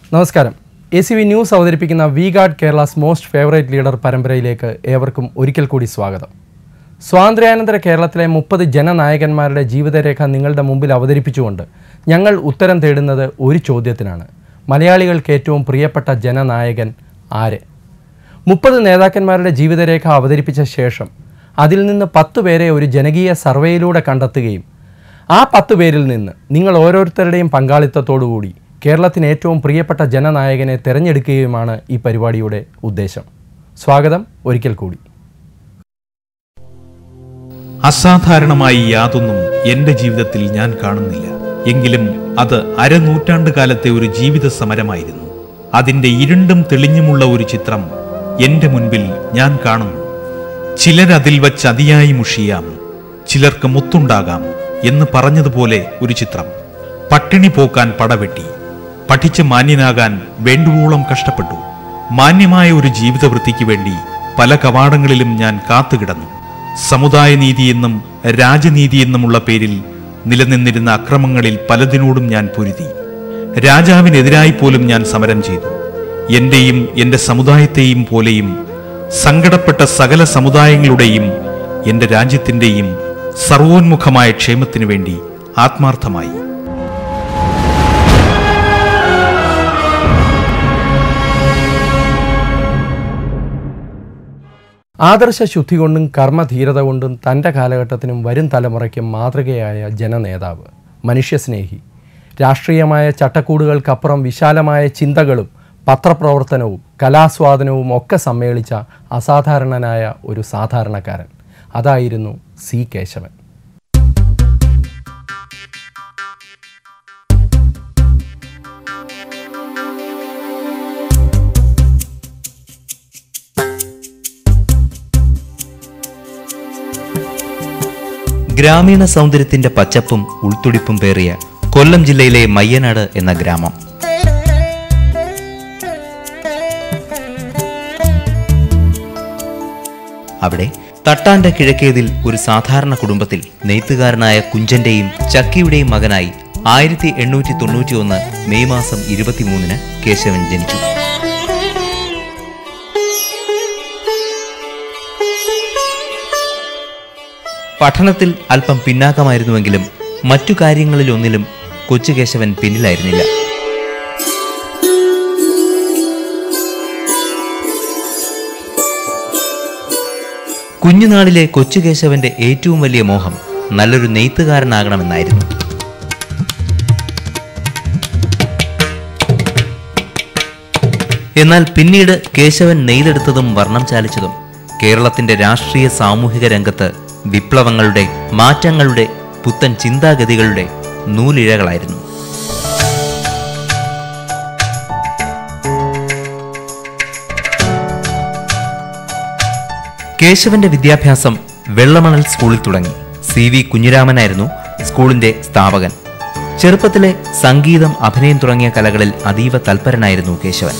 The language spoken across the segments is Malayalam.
നമസ്കാരം എ സി വി ന്യൂസ് അവതരിപ്പിക്കുന്ന V Guard Kerala's most favourite leader പരമ്പരയിലേക്ക് ഏവർക്കും ഒരിക്കൽ കൂടി സ്വാഗതം സ്വാതന്ത്ര്യാനന്തര കേരളത്തിലെ മുപ്പത് ജനനായകന്മാരുടെ ജീവിതരേഖ നിങ്ങളുടെ മുമ്പിൽ അവതരിപ്പിച്ചുകൊണ്ട് ഞങ്ങൾ ഉത്തരം തേടുന്നത് ഒരു ചോദ്യത്തിനാണ് മലയാളികൾക്ക് ഏറ്റവും പ്രിയപ്പെട്ട ജനനായകൻ ആര് മുപ്പത് നേതാക്കന്മാരുടെ ജീവിതരേഖ അവതരിപ്പിച്ച ശേഷം അതിൽ നിന്ന് പത്ത് പേരെ ഒരു ജനകീയ സർവേയിലൂടെ കണ്ടെത്തുകയും ആ പത്ത് പേരിൽ നിന്ന് നിങ്ങൾ ഓരോരുത്തരുടെയും പങ്കാളിത്തത്തോടുകൂടി കേരളത്തിന് ഏറ്റവും പ്രിയപ്പെട്ട ജനനായകനെ തിരഞ്ഞെടുക്കുകയുമാണ് ഈ പരിപാടിയുടെ ഉദ്ദേശം സ്വാഗതം ഒരിക്കൽ കൂടി അസാധാരണമായി യാതൊന്നും എന്റെ ജീവിതത്തിൽ ഞാൻ കാണുന്നില്ല എങ്കിലും അത് അരനൂറ്റാണ്ട് കാലത്തെ ഒരു ജീവിത സമരമായിരുന്നു അതിന്റെ ഇരുണ്ടും തെളിഞ്ഞുമുള്ള ഒരു ചിത്രം എന്റെ മുൻപിൽ ഞാൻ കാണുന്നു ചിലരതിൽ വച്ച് അതിയായി മുഷിയാം ചിലർക്ക് മുത്തുണ്ടാകാം എന്ന് പറഞ്ഞതുപോലെ ഒരു ചിത്രം പട്ടിണി പോക്കാൻ പടവെട്ടി പഠിച്ച് മാന്യനാകാൻ വേണ്ടുവോളം കഷ്ടപ്പെട്ടു മാന്യമായ ഒരു ജീവിതവൃത്തിക്ക് വേണ്ടി പല കവാടങ്ങളിലും ഞാൻ കാത്തുകിടന്നു സമുദായ നീതിയെന്നും രാജനീതിയെന്നുമുള്ള പേരിൽ നിലനിന്നിരുന്ന അക്രമങ്ങളിൽ പലതിനോടും ഞാൻ പൊരുതി രാജാവിനെതിരായി പോലും ഞാൻ സമരം ചെയ്തു എന്റെയും എന്റെ സമുദായത്തെയും പോലെയും സങ്കടപ്പെട്ട സകല സമുദായങ്ങളുടെയും എന്റെ രാജ്യത്തിന്റെയും സർവോന്മുഖമായ ക്ഷേമത്തിനു വേണ്ടി ആത്മാർത്ഥമായി ആദർശ ശുദ്ധി കൊണ്ടും കർമ്മധീരത കൊണ്ടും തൻ്റെ കാലഘട്ടത്തിനും വരും തലമുറയ്ക്കും മാതൃകയായ ജനനേതാവ് മനുഷ്യസ്നേഹി രാഷ്ട്രീയമായ ചട്ടക്കൂടുകൾക്കപ്പുറം വിശാലമായ ചിന്തകളും പത്രപ്രവർത്തനവും കലാസ്വാദനവും ഒക്കെ സമ്മേളിച്ച അസാധാരണനായ ഒരു സാധാരണക്കാരൻ അതായിരുന്നു സി കേശവൻ ഗ്രാമീണ സൗന്ദര്യത്തിന്റെ പച്ചപ്പും ഉൾത്തുടിപ്പും പേറിയ കൊല്ലം ജില്ലയിലെ മയ്യനാട് എന്ന ഗ്രാമം അവിടെ തട്ടാന്റെ കിഴക്കേതിൽ ഒരു സാധാരണ കുടുംബത്തിൽ നെയ്ത്തുകാരനായ കുഞ്ചന്റെയും ചക്കിയുടെയും മകനായി ആയിരത്തി എണ്ണൂറ്റി തൊണ്ണൂറ്റി ഒന്ന് മെയ് മാസം ഇരുപത്തിമൂന്നിന് കേശവൻ ജനിച്ചു പഠനത്തിൽ അല്പം പിന്നാക്കമായിരുന്നുവെങ്കിലും മറ്റു കാര്യങ്ങളിലൊന്നിലും കൊച്ചു കേശവൻ പിന്നിലായിരുന്നില്ല കുഞ്ഞുനാളിലെ കൊച്ചു കേശവന്റെ ഏറ്റവും വലിയ മോഹം നല്ലൊരു നെയ്ത്തുകാരനാകണമെന്നായിരുന്നു എന്നാൽ പിന്നീട് കേശവൻ നെയ്തെടുത്തതും വർണ്ണം ചാലിച്ചതും കേരളത്തിന്റെ രാഷ്ട്രീയ സാമൂഹിക രംഗത്ത് വിപ്ലവങ്ങളുടെ മാറ്റങ്ങളുടെ പുത്തൻ ചിന്താഗതികളുടെ നൂലിഴകളായിരുന്നു കേശവന്റെ വിദ്യാഭ്യാസം വെള്ളമണൽ സ്കൂളിൽ തുടങ്ങി സി വി കുഞ്ഞിരാമനായിരുന്നു സ്കൂളിന്റെ സ്ഥാപകൻ ചെറുപ്പത്തിലെ സംഗീതം അഭിനയം തുടങ്ങിയ കലകളിൽ അതീവ തൽപരനായിരുന്നു കേശവൻ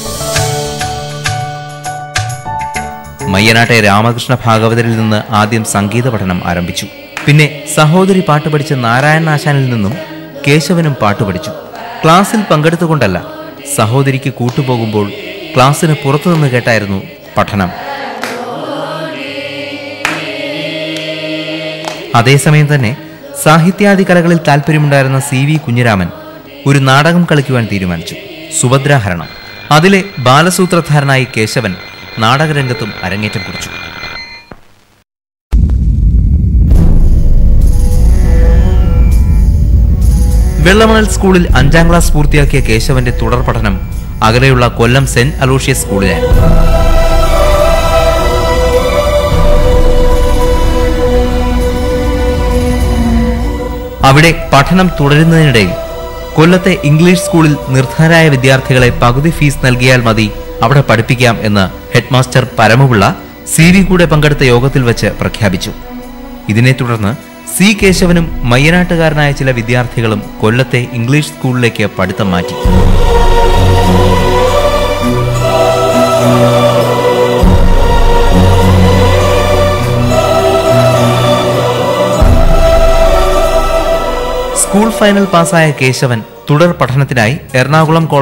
മയ്യനാട്ടെ രാമകൃഷ്ണ ഭാഗവതരിൽ നിന്ന് ആദ്യം സംഗീത പഠനം ആരംഭിച്ചു പിന്നെ സഹോദരി പാട്ട് പഠിച്ച നാരായണാശാനിൽ നിന്നും കേശവനും പാട്ട് പഠിച്ചു ക്ലാസ്സിൽ പങ്കെടുത്തുകൊണ്ടല്ല സഹോദരിക്ക് കൂട്ടുപോകുമ്പോൾ ക്ലാസ്സിന് പുറത്തുനിന്ന് കേട്ടായിരുന്നു പഠനം അതേസമയം തന്നെ സാഹിത്യാദി കലകളിൽ താല്പര്യമുണ്ടായിരുന്ന സി വി കുഞ്ഞിരാമൻ ഒരു നാടകം കളിക്കുവാൻ തീരുമാനിച്ചു സുഭദ്രാഹരണം അതിലെ ബാലസൂത്രധാരനായി കേശവൻ നാടകരംഗത്തും അരങ്ങേറ്റം കുറിച്ചു വെള്ളമണൽ സ്കൂളിൽ അഞ്ചാം ക്ലാസ് പൂർത്തിയാക്കിയ കേശവന്റെ തുടർ പഠനം അകലെയുള്ള കൊല്ലം സെന്റ് അലോഷ്യസ് സ്കൂളിലായിരുന്നു അവിടെ പഠനം തുടരുന്നതിനിടയിൽ കൊല്ലത്തെ ഇംഗ്ലീഷ് സ്കൂളിൽ നിർധനരായ വിദ്യാർത്ഥികളെ പകുതി ഫീസ് നൽകിയാൽ മതി അവിടെ പഠിപ്പിക്കാം എന്ന് ഹെഡ്മാസ്റ്റർ പരമപിള്ള സി വി കൂടെ പങ്കെടുത്ത യോഗത്തിൽ വെച്ച് പ്രഖ്യാപിച്ചു ഇതിനെ തുടർന്ന് സി കേശവനും മയ്യനാട്ടുകാരനായ ചില വിദ്യാർത്ഥികളും കൊല്ലത്തെ ഇംഗ്ലീഷ് സ്കൂളിലേക്ക് പഠിത്തം മാറ്റി സ്കൂൾ ഫൈനൽ പാസ്സായ കേശവൻ തുടർ പഠനത്തിനായി എറണാകുളം കോളേജിൽ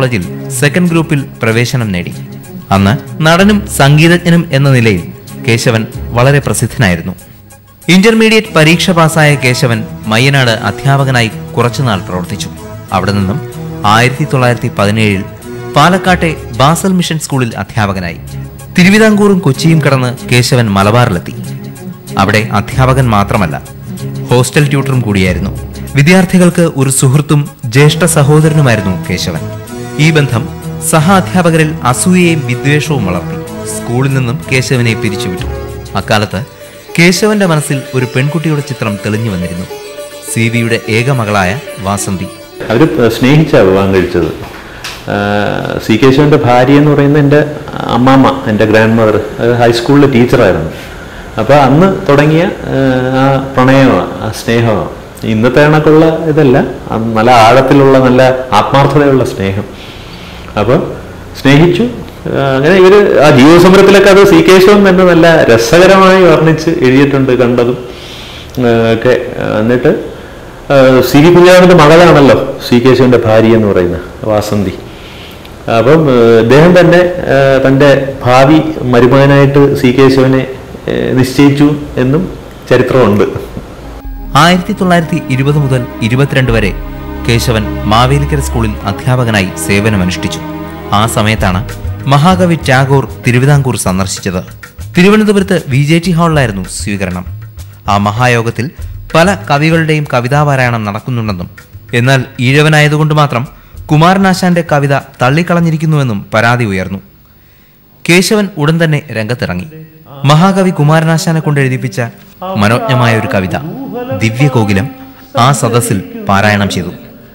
സെക്കൻഡ് ഗ്രൂപ്പിൽ പ്രവേശനം നേടി അന്ന് നടനും സംഗീതജ്ഞനും എന്ന നിലയിൽ കേശവൻ വളരെ പ്രസിദ്ധനായിരുന്നു ഇന്റർമീഡിയറ്റ് പരീക്ഷ പാസ്സായ കേശവൻ മയ്യനാട് അധ്യാപകനായി കുറച്ചുനാൾ പ്രവർത്തിച്ചു അവിടെ നിന്നും ആയിരത്തി തൊള്ളായിരത്തി പതിനേഴിൽ പാലക്കാട്ടെ ബാസൽ മിഷൻ സ്കൂളിൽ അധ്യാപകനായി തിരുവിതാംകൂറും കൊച്ചിയും കടന്ന് കേശവൻ മലബാറിലെത്തി അവിടെ അധ്യാപകൻ മാത്രമല്ല ഹോസ്റ്റൽ ട്യൂട്ടറും കൂടിയായിരുന്നു വിദ്യാർത്ഥികൾക്ക് ഒരു സുഹൃത്തും ജ്യേഷ്ഠ സഹോദരനുമായിരുന്നു കേശവൻ ഈ ബന്ധം സഹ അധ്യാപകരിൽ അസൂയയും വിദ്വേഷവും വളർത്തി സ്കൂളിൽ നിന്നും കേശവനെ പിരിച്ചുവിട്ടു അക്കാലത്ത് കേശവന്റെ മനസ്സിൽ ഒരു പെൺകുട്ടിയുടെ ചിത്രം തെളിഞ്ഞു വന്നിരുന്നു സി വിയുടെ ഏക മകളായ വാസന്തി അവർ സ്നേഹിച്ചാണ് വിവാഹം കഴിച്ചത് ആഹ് സി കേശവൻ്റെ ഭാര്യ എന്ന് പറയുന്നത് എൻ്റെ അമ്മാമ്മ എൻ്റെ ഗ്രാൻഡ് മദർ അത് ഹൈസ്കൂളിലെ ടീച്ചറായിരുന്നു അപ്പോൾ അന്ന് തുടങ്ങിയ ആഹ് ആ പ്രണയമാണ് ആ സ്നേഹമാണ് ഇന്നത്തെ കണക്കുള്ള ഇതല്ല അന്ന് നല്ല ആഴത്തിലുള്ള നല്ല ആത്മാർത്ഥതയുള്ള സ്നേഹം അപ്പോൾ സ്നേഹിച്ചു ആഹ് അങ്ങനെ ഇവർ ആ ജീവസമരത്തിലൊക്കെ അത് സി കേശവൻ തന്നെ നല്ല രസകരമായി വർണ്ണിച്ച് എഴുതിയിട്ടുണ്ട് കണ്ടതും ആഹ് ഒക്കെ ആഹ് എന്നിട്ട് ആഹ് സി വി കുഞ്ഞാവിൻ്റെ മകളാണല്ലോ സി കേശവന്റെ ഭാര്യ എന്ന് പറയുന്ന വാസന്തി അപ്പം ആഹ് ഇദ്ദേഹം തന്നെ ആഹ് തൻ്റെ ഭാവി മരുമകനായിട്ട് സി കേശവനെ ആഹ് നിശ്ചയിച്ചു എന്നും ചരിത്രമുണ്ട് ആയിരത്തി തൊള്ളായിരത്തി ഇരുപത് മുതൽ ഇരുപത്തിരണ്ട് വരെ കേശവൻ മാവേലിക്കര സ്കൂളിൽ അധ്യാപകനായി സേവനമനുഷ്ഠിച്ചു ആ സമയത്താണ് മഹാകവി ടാഗോർ തിരുവിതാംകൂർ സന്ദർശിച്ചത് തിരുവനന്തപുരത്ത് വി ജെ ടി ഹാളിലായിരുന്നു സ്വീകരണം ആ മഹായോഗത്തിൽ പല കവികളുടെയും കവിതാപാരായണം നടക്കുന്നുണ്ടെന്നും എന്നാൽ ഈഴവനായതുകൊണ്ട് മാത്രം കുമാരനാശാന്റെ കവിത തള്ളിക്കളഞ്ഞിരിക്കുന്നുവെന്നും പരാതി ഉയർന്നു കേശവൻ ഉടൻ തന്നെ രംഗത്തിറങ്ങി മഹാകവി കുമാരനാശാനെ കൊണ്ട് എഴുതിപ്പിച്ച മനോജ്ഞമായ ഒരു കവിത ദിവ്യകോകിലം ആ സദസ്സിൽ പാരായണം ചെയ്തു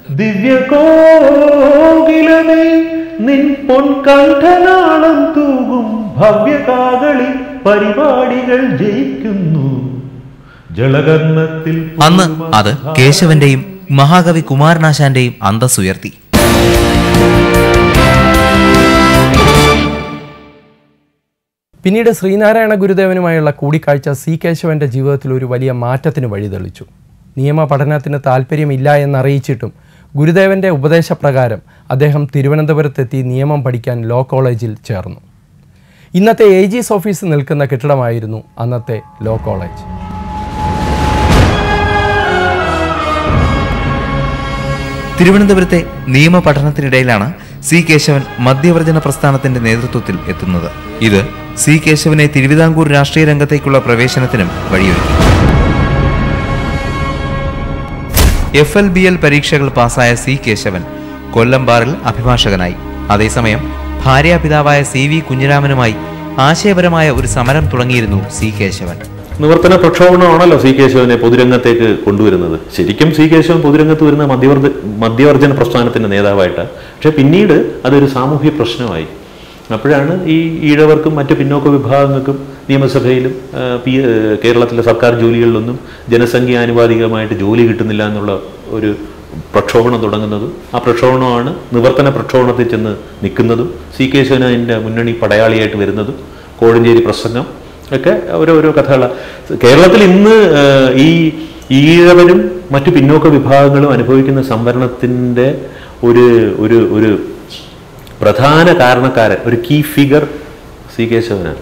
ദിവ്യകോകിലമേ നിൻ പൊൻകണ്ഠനാളം തൂകും ഭവ്യകാകളി പരിപാടികൾ ജയിക്കുന്നു ജളകർണത്തിൽ അന്ന് അത് കേശവന്റെയും മഹാകവി കുമാരനാശാന്റെയും അന്തസ് ഉയർത്തി പിന്നീട് ശ്രീനാരായണ ഗുരുദേവനുമായുള്ള കൂടിക്കാഴ്ച സി കേശവന്റെ ജീവിതത്തിൽ ഒരു വലിയ മാറ്റത്തിന് വഴിതെളിച്ചു നിയമ പഠനത്തിന് താല്പര്യമില്ല എന്നറിയിച്ചിട്ടും ഗുരുദേവന്റെ ഉപദേശപ്രകാരം അദ്ദേഹം തിരുവനന്തപുരത്തെത്തി നിയമം പഠിക്കാൻ ലോ കോളേജിൽ ചേർന്നു ഇന്നത്തെ എ ജിസ് ഓഫീസ് നിൽക്കുന്ന കെട്ടിടമായിരുന്നു അന്നത്തെ ലോ കോളേജ് തിരുവനന്തപുരത്തെ നിയമ പഠനത്തിനിടയിലാണ് സി കേശവൻ മദ്യവർജന പ്രസ്ഥാനത്തിന്റെ നേതൃത്വത്തിൽ എത്തുന്നത് ഇത് സി കേശവനെ തിരുവിതാംകൂർ രാഷ്ട്രീയ രംഗത്തേക്കുള്ള പ്രവേശനത്തിനും വഴിയൊരുക്കി എഫ് എൽ ബി എൽ പരീക്ഷകൾ പാസ്സായ സി കേശവൻ കൊല്ലം ബാറിൽ അഭിഭാഷകനായി അതേസമയം ഭാര്യാപിതാവായ സി വി കുഞ്ഞിരാമനുമായി ആശയപരമായ ഒരു സമരം തുടങ്ങിയിരുന്നു സി കേശവൻ നിവർത്തന പ്രക്ഷോഭണമാണല്ലോ സി കേശവനെ പൊതുരംഗത്തേക്ക് കൊണ്ടുവരുന്നത് ശരിക്കും സി കേശവൻ പൊതുരംഗത്ത് വരുന്ന മദ്യവർജ മദ്യവർജന പ്രസ്ഥാനത്തിന്റെ നേതാവായിട്ട് പക്ഷെ പിന്നീട് അതൊരു സാമൂഹ്യ പ്രശ്നമായി അപ്പോഴാണ് ഈ ഈഴവർക്കും മറ്റ് പിന്നോക്ക വിഭാഗങ്ങൾക്കും നിയമസഭയിലും ആ, പി ആ, കേരളത്തിലെ സർക്കാർ ജോലികളിലൊന്നും ജനസംഖ്യ ആനുപാതികമായിട്ട് ജോലി കിട്ടുന്നില്ല എന്നുള്ള ഒരു പ്രക്ഷോഭണം തുടങ്ങുന്നതും ആ പ്രക്ഷോഭണമാണ് നിവർത്തന പ്രക്ഷോഭണത്തിൽ ചെന്ന് നിൽക്കുന്നതും സി കേശവൻ അതിൻ്റെ മുന്നണി പടയാളിയായിട്ട് വരുന്നതും കോഴഞ്ചേരി പ്രസംഗം ഒക്കെ ഓരോരോ കഥകളാണ് കേരളത്തിൽ ഇന്ന് ആ, ഈ ഈഴവരും മറ്റു പിന്നോക്ക വിഭാഗങ്ങളും അനുഭവിക്കുന്ന സംവരണത്തിൻ്റെ ഒരു ഒരു ഒരു പ്രധാന കാരണക്കാരൻ ഒരു കീ ഫിഗർ സി കേശവനാണ്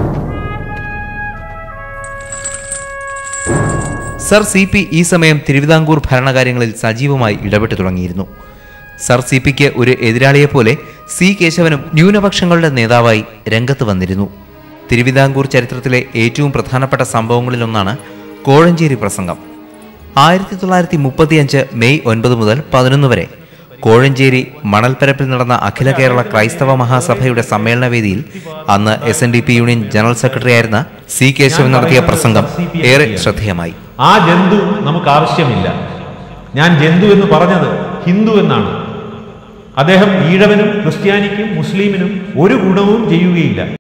സർ സി പി ഈ സമയം തിരുവിതാംകൂർ ഭരണകാര്യങ്ങളിൽ സജീവമായി ഇടപെട്ടു തുടങ്ങിയിരുന്നു സർ സി പിക്ക് ഒരു എതിരാളിയെപ്പോലെ സി കേശവനും ന്യൂനപക്ഷങ്ങളുടെ നേതാവായി രംഗത്ത് വന്നിരുന്നു തിരുവിതാംകൂർ ചരിത്രത്തിലെ ഏറ്റവും പ്രധാനപ്പെട്ട സംഭവങ്ങളിലൊന്നാണ് കോഴഞ്ചേരി പ്രസംഗം ആയിരത്തി തൊള്ളായിരത്തി മുപ്പത്തിയഞ്ച് മെയ് ഒൻപത് മുതൽ പതിനൊന്ന് വരെ കോഴഞ്ചേരി മണൽപ്പരപ്പിൽ നടന്ന അഖില കേരള ക്രൈസ്തവ മഹാസഭയുടെ സമ്മേളന വേദിയിൽ അന്ന് S N D P union general secretary ആയിരുന്ന സി കേശവൻ നടത്തിയ പ്രസംഗം ഏറെ ശ്രദ്ധേയമായി ആ ജന്തു നമുക്ക് ആവശ്യമില്ല ഞാൻ ജന്തു എന്ന് പറഞ്ഞത് ഹിന്ദു എന്നാണ് അദ്ദേഹം ഈഴവനും ക്രിസ്ത്യാനിക്കും മുസ്ലിമിനും ഒരു ഗുണവും ചെയ്യുകയില്ല